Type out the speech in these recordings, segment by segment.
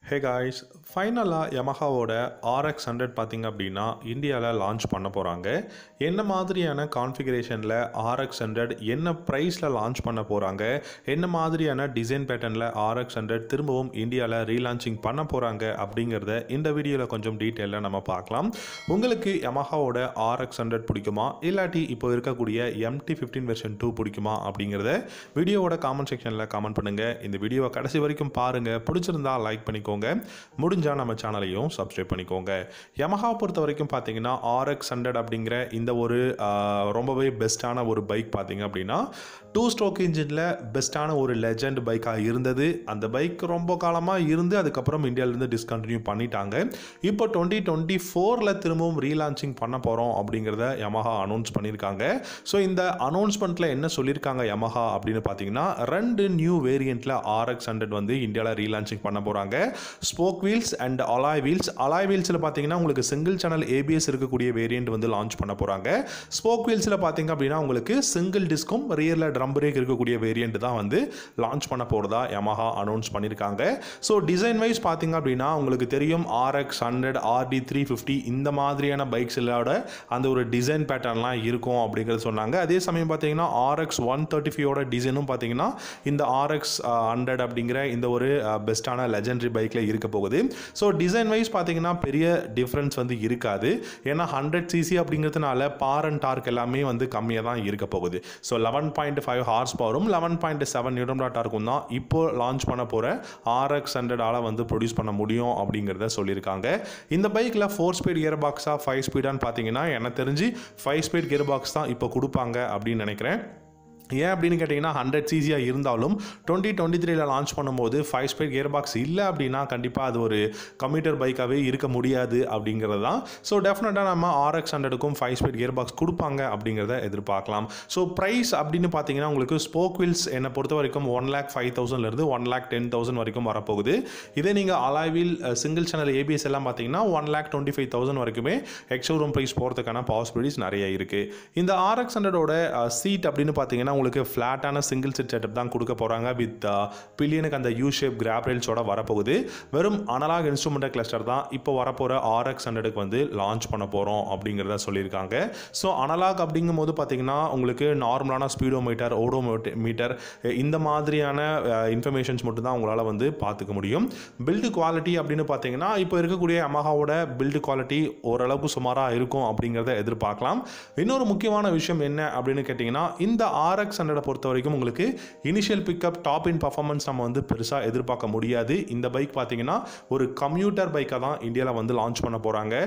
hey guys ஃபைனலாக யமஹாவோட RX hundred பார்த்தீங்க அப்படின்னா இந்தியாவில் லான்ச் பண்ண போகிறாங்க என்ன மாதிரியான கான்ஃபிகரேஷனில் ஆர்எக்ஸ் ஹண்ட்ரட் என்ன ப்ரைஸில் லான்ச் பண்ண போகிறாங்க என்ன மாதிரியான டிசைன் பேட்டர்னில் ஆர்எக்ஸ் ஹண்ட்ரட் திரும்பவும் இந்தியாவில் ரீலான்ச்சிங் பண்ண போகிறாங்க அப்படிங்கிறத இந்த வீடியோவில் கொஞ்சம் டீட்டெயிலாக நம்ம பார்க்கலாம் உங்களுக்கு யமஹாவோட ஆர்எக்ஸ் ஹண்ட்ரட் பிடிக்குமா இல்லாட்டி இப்போ இருக்கக்கூடிய எம்டி ஃபிஃப்டீன் வெர்ஷன் டூ பிடிக்குமா அப்படிங்கிறத வீடியோவோட காமெண்ட் செக்ஷனில் காமெண்ட் பண்ணுங்கள் இந்த வீடியோவை கடைசி வரைக்கும் பாருங்கள் பிடிச்சிருந்தா லைக் பண்ணிக்கோங்க முடிஞ்சால் நம்ம சேனலையும் சப்ஸ்கிரைப் பண்ணிக்கோங்க யமஹா பொறுத்த வரைக்கும் பார்த்தீங்கன்னா ஆர்எக்ஸ் ஹண்ட்ரட் அப்படிங்கிற இந்த ஒரு ஆஹ், ரொம்பவே பெஸ்ட்டான ஒரு பைக் பார்த்தீங்க அப்படின்னா டூ ஸ்ட்ரோக் இன்ஜினில் பெஸ்ட்டான ஒரு லெஜண்ட் பைக்காக இருந்தது அந்த பைக் ரொம்ப காலமாக இருந்து அதுக்கப்புறம் இந்தியாவிலேருந்து டிஸ்கண்டினியூ பண்ணிட்டாங்க இப்போ டுவெண்ட்டி டுவெண்ட்டி ஃபோரில் திரும்பவும் ரீலான்ச்சிங் பண்ண போகிறோம் அப்படிங்கிறத யமஹா அனௌன்ஸ் பண்ணியிருக்காங்க ஸோ இந்த அனௌன்ஸ்மெண்ட்டில் என்ன சொல்லியிருக்காங்க யமஹா அப்படின்னு பார்த்தீங்கன்னா ரெண்டு நியூ வேரியண்ட்டில் ஆர்எக்ஸ் ஹண்ட்ரட் வந்து இந்தியாவில் ரீலான்ச்சிங் பண்ண போகிறாங்க spoke wheels and alloy wheels alloy வீல்ஸில் பார்த்தீங்கன்னா உங்களுக்கு சிங்கிள் சேனல் ஏபிஎஸ் இருக்கக்கூடிய வேரியண்ட் வந்து லான்ச் பண்ண போகிறாங்க ஸ்போக் வீல்ஸில் பார்த்தீங்க அப்படின்னா உங்களுக்கு சிங்கிள் டிஸ்க்கும் ரியரில் ட்ரம் பிரேக் இருக்கக்கூடிய வேரியண்ட் தான் வந்து லான்ச் பண்ண போகிறதா யமஹா அனௌன்ஸ் பண்ணியிருக்காங்க ஸோ டிசைன் வைஸ் பார்த்தீங்க அப்படின்னா உங்களுக்கு தெரியும் RX hundred RD three fifty இந்த மாதிரியான பைக்ஸிலோட அந்த ஒரு டிசைன் பேட்டர்ன்லாம் இருக்கும் அப்படிங்கிறது சொன்னாங்க அதே சமயம் பார்த்தீங்கன்னா ஆர்எக்ஸ் ஒன் தேர்ட்டி ஃபைவோட டிசைனும் பார்த்தீங்கன்னா இந்த ஆர்எக்ஸ் ஹண்ட்ரட் அப்படிங்கிற இந்த ஒரு பெஸ்ட்டான லெஜெண்டரி பைக்கில் இருக்க போகுது ஸோ டிசைன் வைஸ் பார்த்தீங்கன்னா பெரிய டிஃப்ரென்ஸ் வந்து இருக்காது ஏன்னா ஹண்ட்ரட் சிசி அப்படிங்கிறதுனால பார் அண்ட் டார்க் எல்லாமே வந்து கம்மியாக தான் இருக்க போகுது so eleven point five horse power eleven point seven newton டார்க்கும் தான் இப்போ லான்ச் பண்ண போகிற ஆர்எக்ஸ் ஹண்ட்ரடால் வந்து ப்ரொடியூஸ் பண்ண முடியும் அப்படிங்கிறத சொல்லியிருக்காங்க இந்த பைக்கில் ஃபோர் ஸ்பீட் கியர் பாக்ஸாக ஃபைவ் ஸ்பீடான்னு பார்த்தீங்கன்னா எனக்கு தெரிஞ்சு ஃபைவ் ஸ்பீட் கியர் பாக்ஸ் தான் இப்போ கொடுப்பாங்க அப்படின்னு நினைக்கிறேன் ஏன் அப்படின்னு கேட்டிங்கன்னா ஹண்ட்ரட் சிசியாக இருந்தாலும் டுவெண்ட்டி டுவெண்ட்டி த்ரீல லான்ச் பண்ணும்போது ஃபைவ் ஸ்பீட் கியர் பாக்ஸ் இல்லை அப்படின்னா கண்டிப்பாக அது ஒரு கம்ப்யூட்டர் பைக்காகவே இருக்க முடியாது அப்படிங்கிறது தான் ஸோ டெஃபினட்டாக நம்ம ஆர்எக்ஸ் ஹண்ட்ரடுக்கும் ஃபைவ் ஸ்பீட் கியர் பாக்ஸ் கொடுப்பாங்க அப்படிங்கிறத எதிர்பார்க்கலாம் ஸோ ப்ரைஸ் அப்படின்னு பார்த்தீங்கன்னா உங்களுக்கு ஸ்போக் வீல்ஸ் என்னை பொறுத்த வரைக்கும் ஒன் லேக் ஃபைவ் தௌசண்ட்லேருந்து ஒன் லேக் டென் தௌசண்ட் வரைக்கும் வரப்போகுது இதே நீங்கள் alloy wheel single channel ABS எல்லாம் பார்த்தீங்கன்னா one lakh twenty five thousand வரைக்குமே எக்ஷோரூம் ப்ரைஸ் போகிறதுக்கான பாசிபிலிட்டிஸ் நிறைய இருக்குது இந்த ஆர்எக்ஸ் ஹண்ட்ரடோட சீட் அப்படின்னு பார்த்தீங்கன்னா உங்களுக்கு ஃப்ளாட்டான சிங்கிள் சீட் செட்டப் தான் கொடுக்க போகிறாங்க வித் பில்லியனுக்கு அந்த யூ ஷேப் கிராப் ரேல்ஸோட வரப்போகுது வெறும் அனலாக் இன்ஸ்ட்ருமெண்ட் கிளஸ்டர் தான் இப்போ வரப்போகிற ஆர்எக்ஸ் ஹண்ட்ரடுக்கு வந்து லான்ச் பண்ண போகிறோம் அப்படிங்கிறத சொல்லியிருக்காங்க ஸோ அனலாக் அப்படிங்கும் போது பார்த்தீங்கன்னா உங்களுக்கு நார்மலான ஸ்பீடோ மீட்டர் ஓடோ மீட்டர் இந்த மாதிரியான இன்ஃபர்மேஷன்ஸ் மட்டும் தான் உங்களால் வந்து பார்த்துக்க முடியும் பில்டு குவாலிட்டி அப்படின்னு பார்த்தீங்கன்னா இப்போ இருக்கக்கூடிய அமஹாவோட பில்டு குவாலிட்டி ஓரளவுக்கு சுமாராக இருக்கும் அப்படிங்கிறத எதிர்பார்க்கலாம் இன்னொரு முக்கியமான விஷயம் என்ன அப்படின்னு கேட்டிங்கன்னா இந்த ஆர்எக்ஸ் ஹண்ட்ரடை பொறுத்த வரைக்கும் உங்களுக்கு initial pickup top end performance நம்ம வந்து பெருசாக எதிர்பார்க்க முடியாது இந்த பைக் பார்த்தீங்கன்னா ஒரு கம்யூட்டர் பைக்கை தான் இந்தியாவில் வந்து லான்ச் பண்ண போகிறாங்க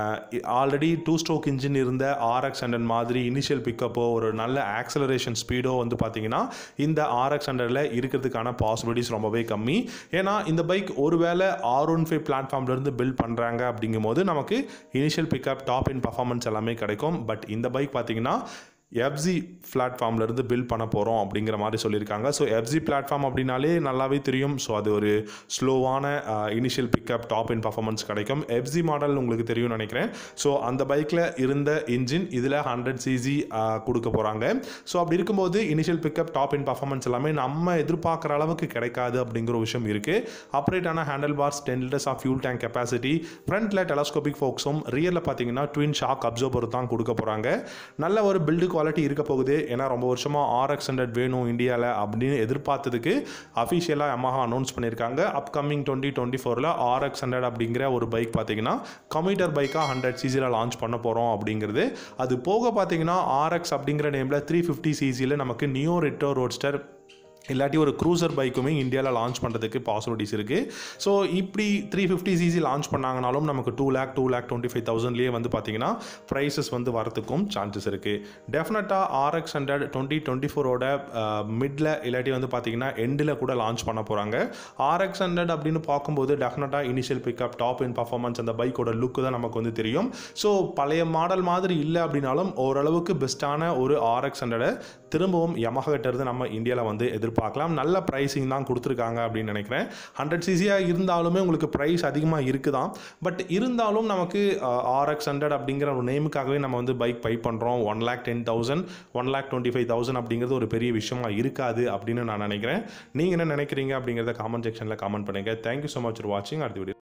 ஆல்ரெடி டூ ஸ்ட்ரோக் இன்ஜின் இருந்த ஆர்எக்ஸ் ஹண்ட்ரட் மாதிரி இனிஷியல் பிக்கப்போ ஒரு நல்ல ஆக்சலரேஷன் ஸ்பீடோ வந்து பார்த்தீங்கன்னா இந்த ஆர்எக்ஸ் ஹண்ட்ரடில் இருக்கிறதுக்கான பாசிபிலிட்டிஸ் ரொம்பவே கம்மி ஏன்னா இந்த பைக் ஒருவேளை ஆர் ஒன் ஃபைவ் பிளாட்ஃபார்ம்லேருந்து பில்ட் பண்ணுறாங்க அப்படிங்கும்போது நமக்கு initial pickup top end performance எல்லாமே கிடைக்கும் பட் இந்த பைக் பார்த்தீங்கன்னா எஃப்ஜி பிளாட்ஃபார்ம்லேருந்து பில்ட் பண்ண போகிறோம் அப்படிங்கிற மாதிரி சொல்லியிருக்காங்க ஸோ எஃப்ஜி பிளாட்ஃபார்ம் அப்படின்னாலே நல்லாவே தெரியும் ஸோ அது ஒரு ஸ்லோவான initial pickup top end performance கிடைக்கும் எஃப்ஜி மாடல் உங்களுக்கு தெரியும்னு நினைக்கிறேன் ஸோ அந்த பைக்கில் இருந்த இன்ஜின் இதில் ஹண்ட்ரட் சிசி கொடுக்க போகிறாங்க ஸோ அப்படி இருக்கும்போது initial pickup top end performance எல்லாமே நம்ம எதிர்பார்க்குற அளவுக்கு கிடைக்காது அப்படிங்கிற ஒரு விஷயம் இருக்குது ஆப்ரேட்டான handle bars ten litres of fuel tank capacity ஃப்ரண்ட்டில் டெலஸ்கோபிக் ஃபோக்ஸும் ரியலில் பார்த்தீங்கன்னா ட்வின் ஷாக் அப்சர்வர் தான் கொடுக்க போகிறாங்க நல்ல ஒரு பில்டு குவாலிட்டி இருக்க போகுது ஏன்னா ரொம்ப வருஷமாக ஆர்எக்ஸ் ஹண்ட்ரட் வேணும் இந்தியாவில் அப்படின்னு எதிர்பார்த்ததுக்கு அஃபிஷியலாக Yamaha அனௌன்ஸ் பண்ணியிருக்காங்க அப்கமிங் டுவெண்ட்டி டுவெண்ட்டி ஃபோரில் ஆர்எக்ஸ் ஹண்ட்ரட் அப்படிங்கிற ஒரு பைக் பார்த்தீங்கன்னா கம்யூட்டர் பைக்காக ஹண்ட்ரட் சிசியில் லான்ச் பண்ண போகிறோம் அப்படிங்கிறது அது போக பார்த்தீங்கன்னா ஆர்எக்ஸ் அப்படிங்கிற நேமில் த்ரீ ஃபிஃப்டி சிசியில் நமக்கு நியோ ரெட்டோ ரோட்ஸ்டர் இல்லாட்டி ஒரு க்ரூசர் பைக்குமே இந்தியாவில் லான்ச் பண்ணுறதுக்கு பாசிபிலிட்டிஸ் இருக்குது ஸோ இப்படி த்ரீ ஃபிஃப்டி சிசி லான்ச் பண்ணாங்கனாலும் நமக்கு two lakh two lakh twenty five தௌசண்ட்லேயே வந்து பார்த்தீங்கன்னா ப்ரைஸஸ் வந்து வரத்துக்கும் சான்சஸ் இருக்குது டெஃபினட்டாக ஆர்எக்ஸ் ஹண்ட்ரட் டுவெண்ட்டி டுவெண்ட்டி ஃபோரோட மிடில் இல்லாட்டி வந்து பார்த்தீங்கன்னா எண்டில் கூட லான்ச் பண்ண போகிறாங்க ஆர்எக்ஸ் ஹண்ட்ரட் அப்படின்னு பார்க்கும்போது டெஃபினட்டாக initial pickup top end performance அந்த பைக்கோட லுக்கு தான் நமக்கு வந்து தெரியும் ஸோ பழைய மாடல் மாதிரி இல்லை அப்படின்னாலும் ஓரளவுக்கு பெஸ்ட்டான ஒரு ஆர்எக்ஸ் ஹண்ட்ரடை திரும்பவும் Yamaha கிட்ட இருந்து நம்ம இந்தியாவில் வந்து எதிர்பார்க்க எதிர்பார்க்கலாம் நல்ல ப்ரைஸிங் தான் கொடுத்துருக்காங்க அப்படின்னு நினைக்கிறேன் ஹண்ட்ரட் சிசியாக இருந்தாலுமே உங்களுக்கு ப்ரைஸ் அதிகமாக இருக்குதான் பட் இருந்தாலும் நமக்கு ஆர்எக்ஸ் ஹண்ட்ரட் அப்படிங்கிற ஒரு நேமுக்காகவே நம்ம வந்து பைக் பை பண்ணுறோம் one lakh ten thousand one lakh twenty five thousand அப்படிங்கிறது ஒரு பெரிய விஷயமா இருக்காது அப்படின்னு நான் நினைக்கிறேன் நீங்கள் என்ன நினைக்கிறீங்க அப்படிங்கிறத காமெண்ட் செக்ஷனில் காமெண்ட் பண்ணுங்கள் தேங்க்யூ ஸோ மச் ஃபார் வாட்சிங் அடுத்த வீடியோ